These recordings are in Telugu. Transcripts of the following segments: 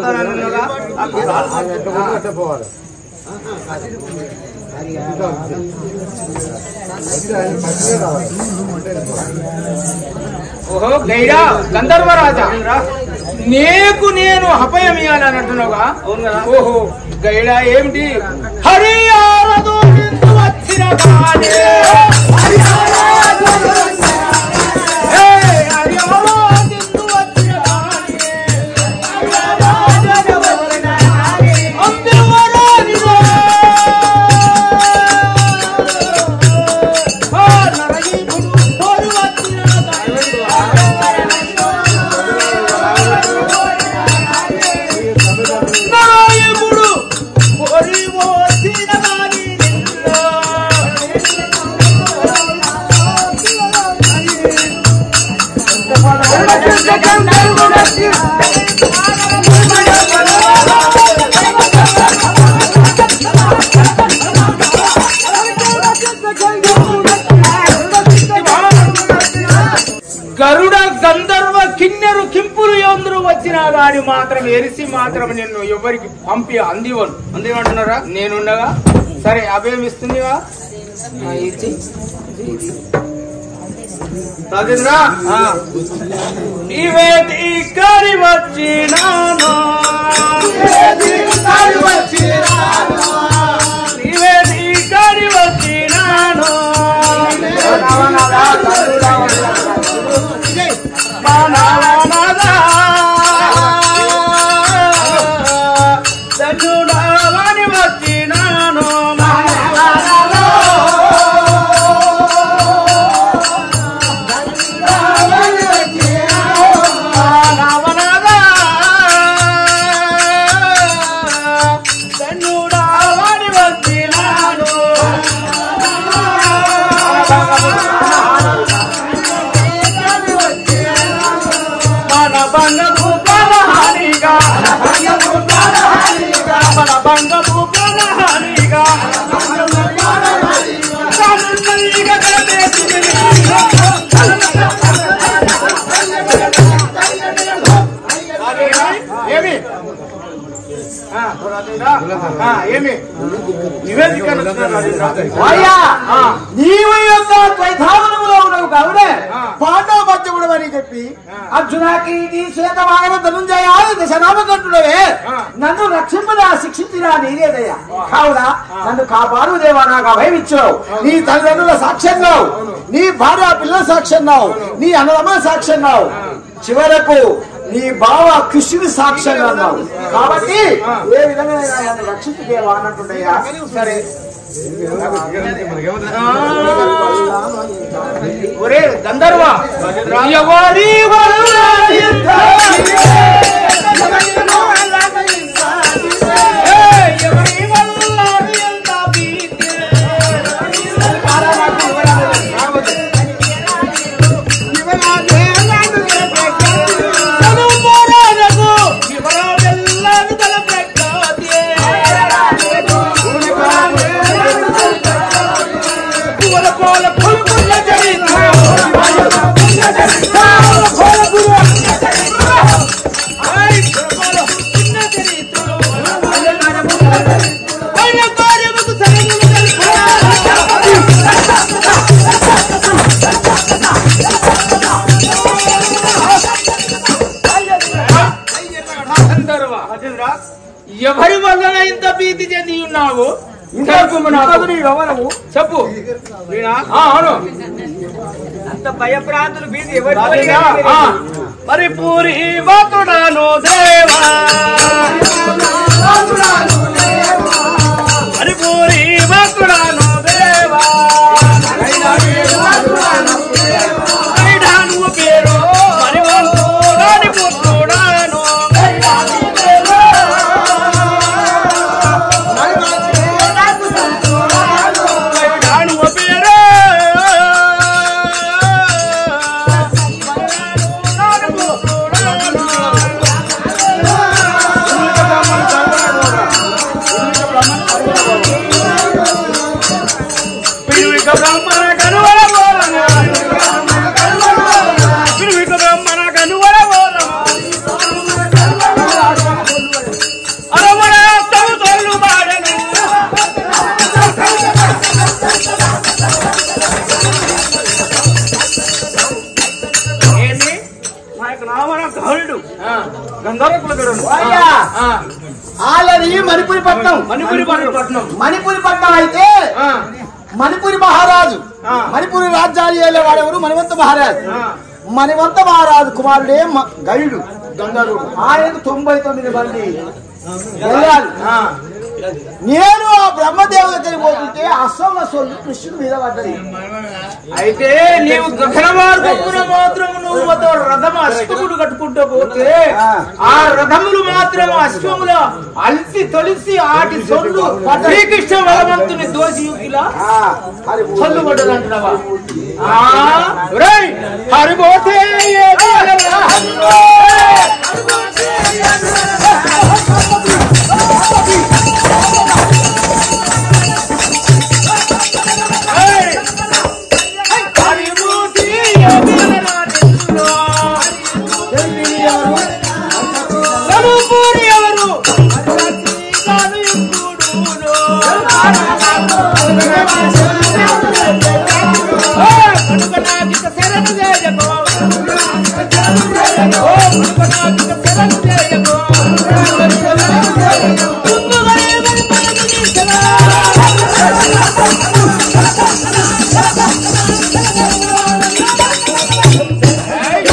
పోతానన్నావుగా? ఓహో గైడా గంధర్వరాజా నీకు నేను అభయం ఇవ్వాలని అంటున్నావుగా ఓహో గైడా ఏమిటి హరియారదు నిన్ను వచ్చిన వాడే. హే, హరియారదు నిన్ను వచ్చిన వాడే. అందెవరానిదో. ఆ నరహీనుడు తోడు వచ్చిన నాయకుడు ఒరి వచ్చిన వారి నిన్ను. గరుడ గంధర్వ కిన్నెరు కింపులు ఎందరు వచ్చిన వాడి మాత్రం ఎరిసి మాత్రం నిన్ను ఎవరికి పంపి అందివను అందివంటున్నారా నేనుండగా సరే అభయం ఇస్తుందిగా ఆ, ఇచ్చి రాజేంద్ర ఇవేది కరి వచ్చినాను ఇవేది కరి వచ్చినాను మానవనదా ధన్యుడవని వచ్చినాను మానవనదా మానవనదా ధన్యుడవని వచ్చినాను మన బంగపు పరహానిగా మన బంగపు పరహానిగా కన్నులిగా కట్టేసింది. ఏమి ఆ, ఆ, ఏమి నివేదిక అయ్యా నీవు యొక్క ద్వైతావనములో ఉన్నావు కావునే ఆ. పాండవ పద్యముడు అని చెప్పి ఆ. అర్జునాకి నీ శ్వేత మానవ ధనుంజయ దశనామకంటుడవే ఆ. నన్ను రక్షింపదా శిక్షించినా నీరేదయ్యా కావున నన్ను కాపాడు దేవా నాకు అభయం ఇచ్చావు నీ తల్లిదండ్రుల సాక్ష్యంగావు నీ భార్య పిల్లల సాక్ష్యంగావు నీ అన్నదమ్మ సాక్ష్యంగావు చివరకు నీ బావ కృష్ణుని సాక్ష్యంగా ఉన్నావు కాబట్టి ఏ విధంగా నన్ను రక్షించు దేవా అన్నట్టుండయ్యా సరే ఒరే గంధర్వ ఎవరి వల్ల ఇంత ఏ, ఎవరి వల్ల ఇంత భీతి? తనుమోరాలకు వివరాలెల్లను తలపెట్టాదే. పూల పూల పులుపుల చరిత్ర. ఐ, పూల చిన్న చరిత్ర. అయిన కార్యముకు సరైనది తెలుసు. ఎవరి వలన ఇంత భీతి చెంది ఉన్నావు చెప్పు నాకు. చెప్పు వీణా? ఆ, అవును అంత భయప్రాంతులు బీది రాజేంద్ర, ఆ, మరి పూరి వాతుడాను దేవా మరి పూరి వాతుడాను దేవా ఐడాను పేరు మరి వంతుడాని పుత్రుడాను ఐడాను పేరు నాని పుత్రుడాను మణిపురి పట్నం మణిపురి పట్టణం మణిపురి పట్నం అయితే ఆ, మణిపురి మహారాజు ఆ. మణిపురి రాజ్యాలు ఏలేవాడెవరు మణివంత మహారాజు ఆ. మణివంత మహారాజు కుమారుడే మ- గైడు గంగారుడు ఆయనకు తొంభై తొమ్మిది మంది వెళ్ళాలి ఆ. నేను ఆ బ్రహ్మదేవ దగ్గరికి పోతుంటే అసోమ సొల్లు కృష్ణుడి మీద పడ్డది అయితే నీవు గగన మార్గమున మాత్రం నువ్వు మొత్తం రథం అశ్వములు కట్టుకుంటూ పోతే ఆ. ఆ రథములు మాత్రం అశ్వముల అలిసి తొలిసి ఆటి సొల్లు శ్రీకృష్ణ భగవంతుని దోషి యుగిలా ఆ, హరి బోల్. సొల్లు పడ్డది అంటున్నావా ఆ, ఒరేయ్, హరిబోతే ఏది అనగా హన్ను. ఏయ్, హరిబోతే ఏది అనగా నిన్ను. కనుపూడి ఎవరు కాదు ఇప్పుడు కనుక నాకిక శరణు చేయకు ఓ కనుక నాకిక శరణు చేయకు ముందుగా ఏమని పలుకు తీసరా? ఏయ్,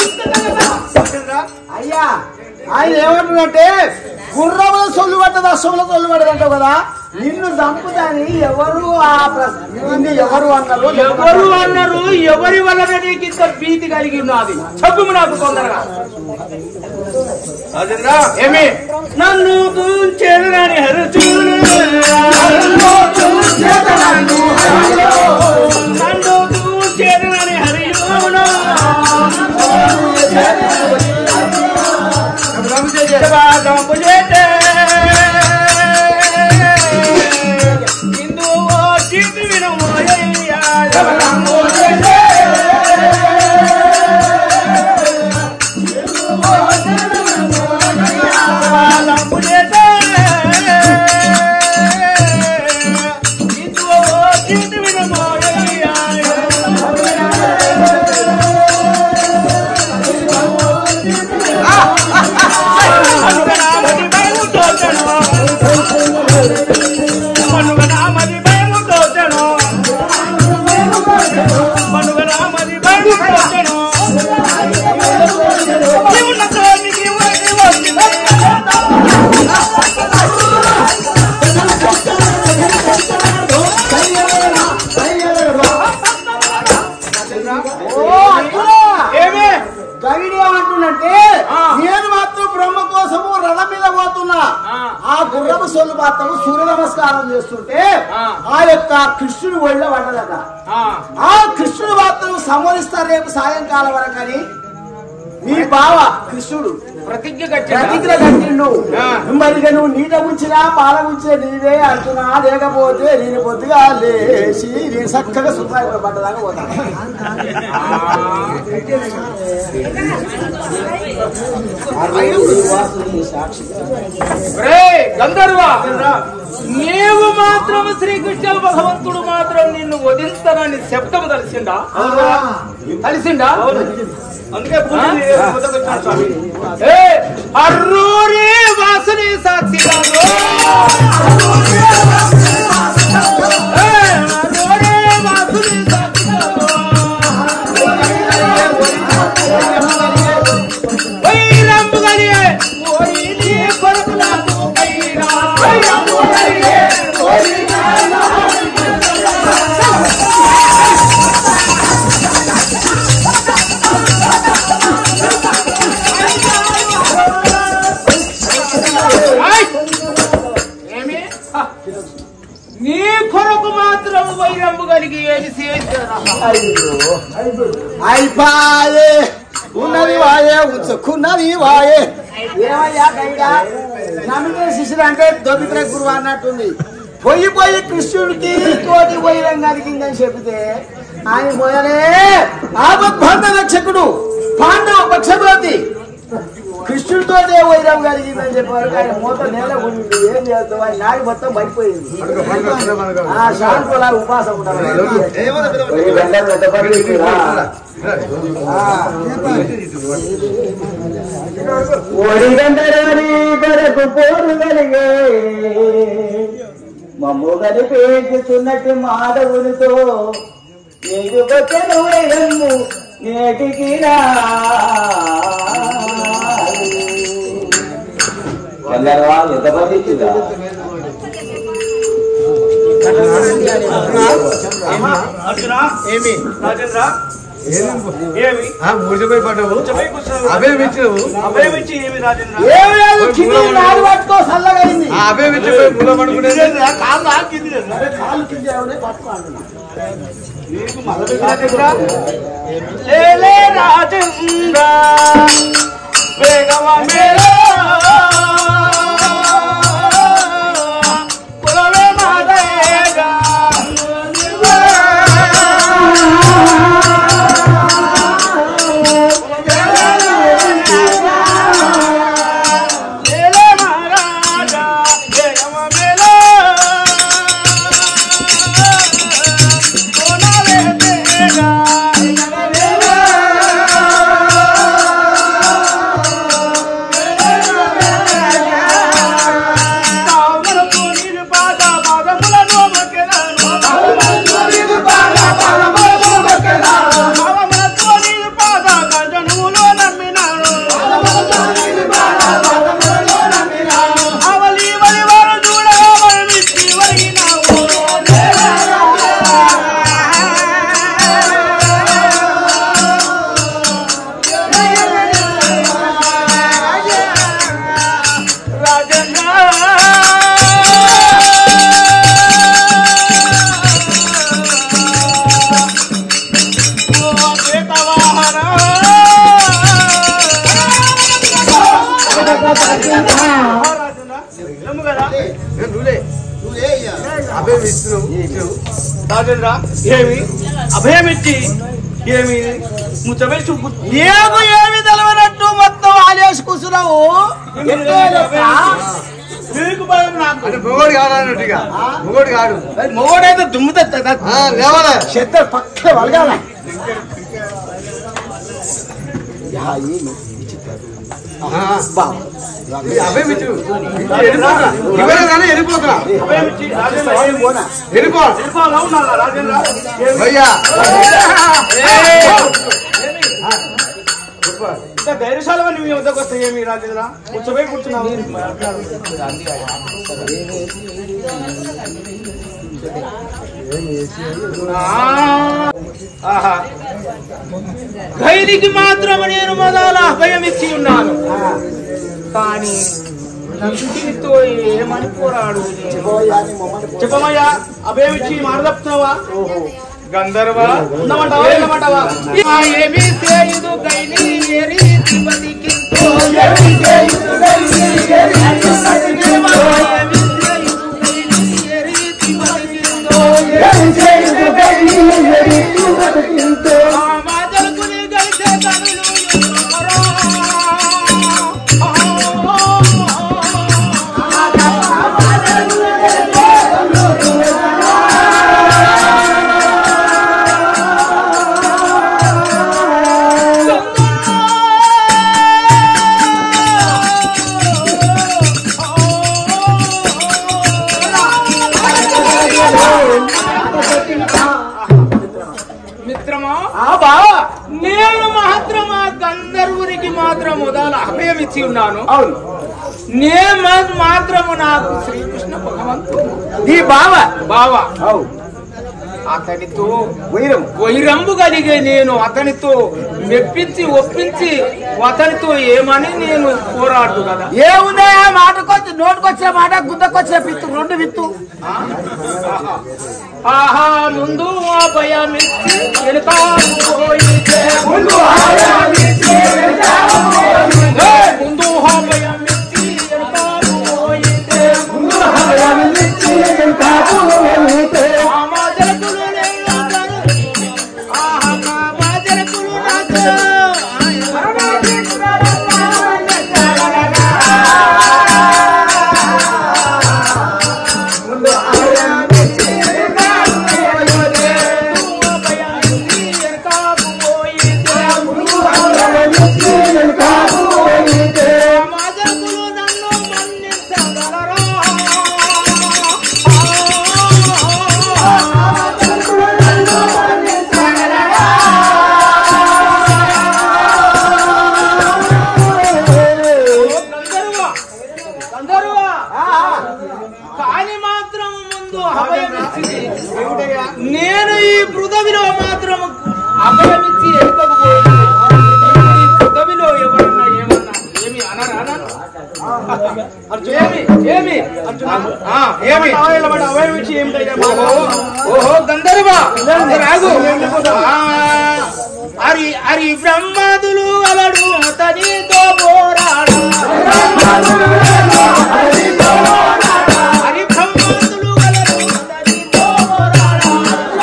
అయ్యా ఆయన ఏమంటున్నాడంటే గుర్రముల సొల్లు పడ్డది అశ్వముల సొల్లు పడ్డది అంటావు కదా నిన్ను చంపుతాని ఎవరు ఆ ప్రశ్న నిన్ను ఎవరు అన్నారు ఎవరు అన్నారు ఎవరి వలన నీకు ఇంత భీతి కలిగి ఉన్నది చెప్పు నాకు తొందరగా అదేనా ఏమి నన్ను చేరని హరుచూడు నన్ను చేరని హరియోను శివాగంపు చేతే ఇందు ఓ చీటి వినమోయ్యా శివగంపు చేతే శివాగంపు చేతే ఇందు ఓ చీటి వినమోయ్యా అనుగనామది భయము తోచను అనుగనామది భయము తోచను అనుగనామది భయము తోచను జీవన తోనికి వచ్చి వచ్చి ఓ అట్లా ఏమే గైడ్ ఏమంటున్నంటే ఆ. నేను మాత్రం బ్రహ్మ కోసము రథం మీద పోతున్నా ఆ. ఆ గుర్రపు సొల్లు మాత్రం సూర్య నమస్కారం చేస్తుంటే ఆ. ఆ యొక్క కృష్ణుడు ఒళ్ళో పడ్డదట ఆ, ఆ కృష్ణుడు మాత్రం సంవరిస్తారు రేపు సాయంకాలం వరకు అని నీ బావ కృష్ణుడు ప్రతిజ్ఞ ప్రతిజ్ఞ కట్టిన కట్టిండు ఆ. మరి ఇక నువ్వు నీట ఉంచినా పాల ఉంచినా నీవే అంటున్నా లేకపోతే నేను పొద్దుగా లేచి నేను చక్కగా సుఖాయి పడ్డదాకా పోతాను సాక్షి రే గంధర్వ నీవు మాత్రం శ్రీకృష్ణ భగవంతుడు మాత్రం నిన్ను వధిస్తానని శబ్దం తెలిసిండా తెలిసిండా అందుకే పూజ మొదలుపెట్టాడు స్వామి. ఏ అర్రూరి వాసుని సాక్షి కాదు. ఏ, అర్రూరి వాసుని సాక్షి కాదు. వైరంబు గలియే, ఓరి నీ కొరకు నాకు వైరా. వైరంబు గలియే, ఓరి ఆయ్! ఏమి? హ! నీ కొరకు మాత్రం వైరంబు కలిగి ఏమి చేశారా అయిపాయే ఉన్నది వాయే ఉంచుకున్నది వాయే ఏమయ్యా గైడా నమ్మితే శిష్యుడు అంటే దొరికిన గురువు అన్నట్టుంది పొయ్యి పోయి కృష్ణుడికి కోటి పోయిరం కలిగిందని చెబితే ఆయన పోయలే ఆపద్బంధ రక్షకుడు పాండవ పక్షపాతి కృష్ణుడితో వైరం కలిగిందని చెప్పారు ఆయన మూత నేల ఉండి ఏం చేస్తావు ఆయన నాడి మొత్తం పడిపోయింది ఆ శాంతులా ఉపాసం ఉంటారు ఈ గంటలు పెద్ద పని చేస్తురా? ఒడిగంటరాని కొరకు పోరు కలిగే మమ్ము కలిపేస్తున్నట్టు మాధవునితో ఎదుగొచ్చను వైరము నేటికి రా ఎందరవా ఎంతమంది ఇచ్చిందా అర్జున ఏమి రాజేంద్ర ఏమి మూడిపోయి పడ్డావు చెప్పై కూర్చున్నావు అభయం ఇచ్చినావు అభయం ఇచ్చి ఏమి రాజేంద్ర ఏమి లేదు కింది నాలుగు పట్టుకో చల్లగైంది ఆ అభయం ఇచ్చిపోయి మూల పడుకునేది కాదు ఆకింది అరే కాలు కింద ఎవడే పట్టుకో అంటున్నా రాజేంద్ర లేలే రాజేంద్ర వేగమా మేరా కులవే మాదేగా లేలే మహారాజా వేగమా మేరా కోనలే తేగా తామరపు నీరు పాద పాదములను మొక్కెదను. తామరపు నీరు పాద కంజనుములో నమ్మినాను. అవలి వలి వారు చూడ వరమిచ్చి వరిగినావు. నువ్వులే అభయం ఇచ్చినావు ఇచ్చినావు రాజేంద్ర ఏమి అభయమిచ్చి ఏమి ముచ్చబేసి ఏమి ఏమి తెలవనట్టు మొత్తం ఆలేసి కూర్చున్నావు ఎట్టే లెక్క? మీకు భయం నాకు అంటే మొగోడు కాదు అన్నట్టుగా మొగోడు కాడు మొగోడైతే దుమ్ము తెస్తా ఆ, లేవాలే చెత్త పక్క వలగాల యా, ఏమి? ఆ, బా. ఇది అభయం ఇచ్చినావు ఇది వెళ్ళిపోతున్నా ఇవ్వలేదు కానీ వెళ్ళిపోతున్నా అభయమిచ్చి రాజేంద్ర ఏమి పోనా? వెళ్ళిపో వెళ్ళిపోవాలా ఉన్నారా రాజేంద్ర ఏమి? అయ్యా ఇంత ధైర్యశాల నీ వద్దకు వస్తే ఏమి రాజేంద్ర కూర్చోబోయి కూర్చున్నావు ఆహా. ధైర్యకి మాత్రం నేను మొదల అభయం ఇచ్చి ఉన్నాను కానీ నందినితో ఏమని పోరాడు పోయా, నీ మొమ్మని పో. చెప్పమయ్యా అభయం ఇచ్చి మాట తప్పుతున్నావా గంధర్వ ఉండమంటావా వెళ్ళమంటావా ఆ ఏమి చేయుదు గైని ఏరి తిరుపతికింతో ఏమి చేయుదు గైని ఏరి తిరుపతికింతో ఏమి చేయుదు గైని ఏరి తిరుపతికింతో ఏమి చేయుదు గైని ఏరి తిరుపతికింతో ఆ మాదలకుని గైసే తనులు యువరా. మిత్రమా ఆ బావా నేను మాత్రమా గంధర్వునికి మాత్రం మొదల అభయం ఇచ్చి ఉన్నాను అవును నేను మాత్రము నాకు శ్రీకృష్ణ భగవంతుడు నీ బావ బావా అవు అతనితో వైరం వైరంబు కలిగే నేను అతనితో మెప్పించి ఒప్పించి అతనితో ఏమని నేను పోరాడు కదా ఏముందా మాటకొచ్చి నోటుకొచ్చిన మాట గుద్దకొచ్చిన పిత్తు రెండు విత్తు ఆహా ముందు అభయమిచ్చి వెనుకాలు పోయితే ముందు అభయమిచ్చి వెనుకాలు పోయితే ముందు అభయమిచ్చి వెనుకాలు పోయితే ముందు అభయమిచ్చి వెనుకాలు పోయితే మామాజలకులు లేనందరూ ఆహా మామాజలకులు నాకు అని మాత్రం ముందు అభయమిచ్చింది నేను ఈ పృథవిలో మాత్రం అభయమిచ్చి ఎక్కకపోయింది ఈ పృథవిలో ఎవరన్నా ఏమన్నా ఏమి అనరా నన్ను? ఏమి ఏమి ఆ, ఏమి ఓహో, ఓహో గంధర్వ రాగు ఆ, హరి హరి బ్రహ్మాదులు అలడు తనితో పోరాడా హరి బ్రహ్మాదులు అలడు తనితో పోరాడా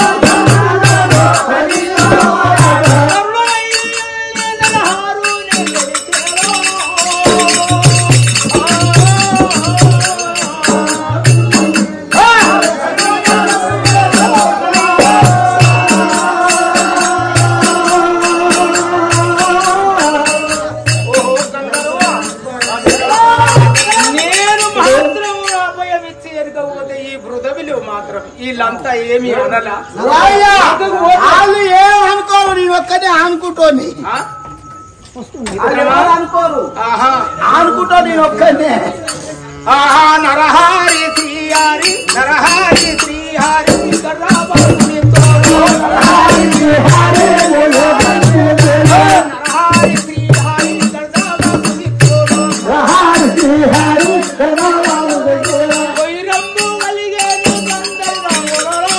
కరుణయ్యనహారు నేను మాత్రము అభయమిచ్చి ఎరగబోతే ఈ పృథవిలో మాత్రం వీళ్ళంతా ఏమి అనలా రాయ్యా, వాళ్ళు ఏమనుకోరు నేను ఒక్కటే అనుకుంటోని ఆ? వాళ్ళు ఎవరు అనుకోరు ఆహా అనుకుంటా నేను ఒక్కనే ఆహా నరహారి శ్రీహారి నరహారి శ్రీహారి కర్రాబాబుని తోడు. నరహారి శ్రీహారి కర్రాబాబుని తోడు. వైరంబు కలిగేను గంధర్వములలో.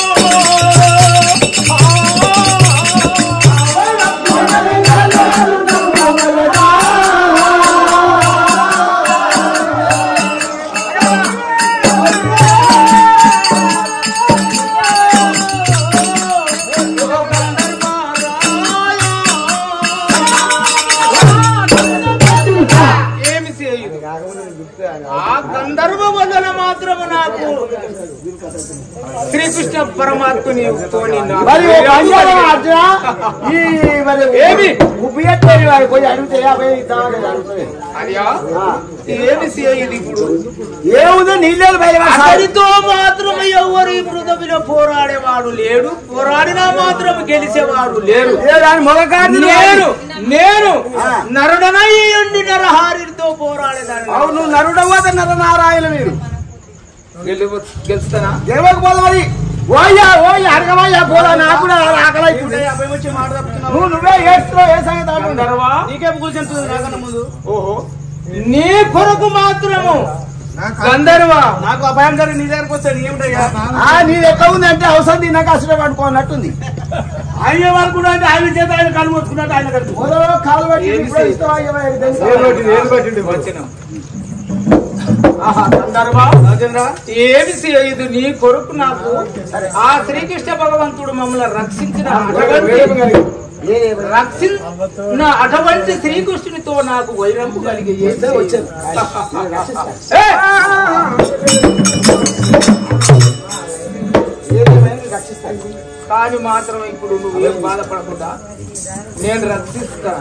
ఏమి చేయదు ఆ గంధర్వ వలన మాత్రము నాకు శ్రీకృష్ణ పరమాత్మని తోని నాకు మరి ఓ వైరము పని చేయరా కలిగేది. అర్జున? ఈ మరి ఏమి? ఉపయోగపడి వాడు పోయి అడిగితే యాభై ఇద్దామని అడుగుతుంది. అయ్యా ఆ. ఏమి చేయదు ఇప్పుడు ఏముంది నీళ్ళు బయలు అతడితో మాత్రం ఎవరు ఈ పృథవిలో పోరాడేవాడు లేడు పోరాడినా మాత్రం గెలిచేవాడు లేరు మొగకాడు నేను నేను ఆ. నరుడనయ్యుండి నరహారితో పోరాడేదాన్ని అవును నరుడవ్వత నరనారాయణ మీరు గెలుపు గెలుస్తానా దేవకు పోదాలి ఓయ్యా ఓయ్ అడగవయ్యా పోదా నాకు కూడా ఆకలి అవుతుంది. వచ్చి మాట నువ్వు నువ్వే ఏస్తున్నావు ఏ సంగతి అంటున్నావు? గంధర్వా? నీకేం కూర్చుంటుంది నాకన్నా ముందు ఓహో నీ కొరకు మాత్రము గంధర్వ నాకు అభయం జరిగి నీ దగ్గరకు వచ్చాడు ఏమిటయ్యా నీది ఎట్లా ఉంది అంటే అవసరం తిన్నాక అసలు పడుకోనట్టుంది ఆయన అనుకున్నా అంటే ఆయన చేత ఆయన కళ్ళు మొత్తుకున్నట్టు ఆయన కడుపు మొదలు కాలు పట్టి ఏమి ఇప్పుడు చేయి? ఇస్తావా ఇవ్వవా? ఇది తెలుసా? వచ్చిన ఏమి చేయదు నీ కొరకు నాకు ఆ శ్రీకృష్ణ భగవంతుడు మమ్మల్ని రక్షించిన అటువంటి రక్షించిన అటువంటి శ్రీకృష్ణునితో నాకు వైరంపు కలిగి వచ్చాను. ఏదేమైనా రక్షిస్తాను. కానీ మాత్రం ఇప్పుడు నువ్వేం బాధపడకుండా నేను రక్షిస్తా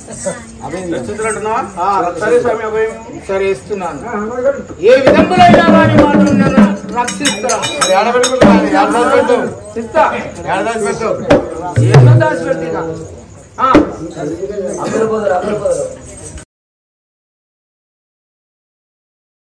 ఆ, సరే స్వామి అభయం సరే ఇస్తున్నాను ఏ విధములైనా కానీ మాత్రం నన్ను రక్షిస్తా ఇస్తా ఏమో దాచిపెట్టిగా అమలు పోదురు, అమలు పోదురు.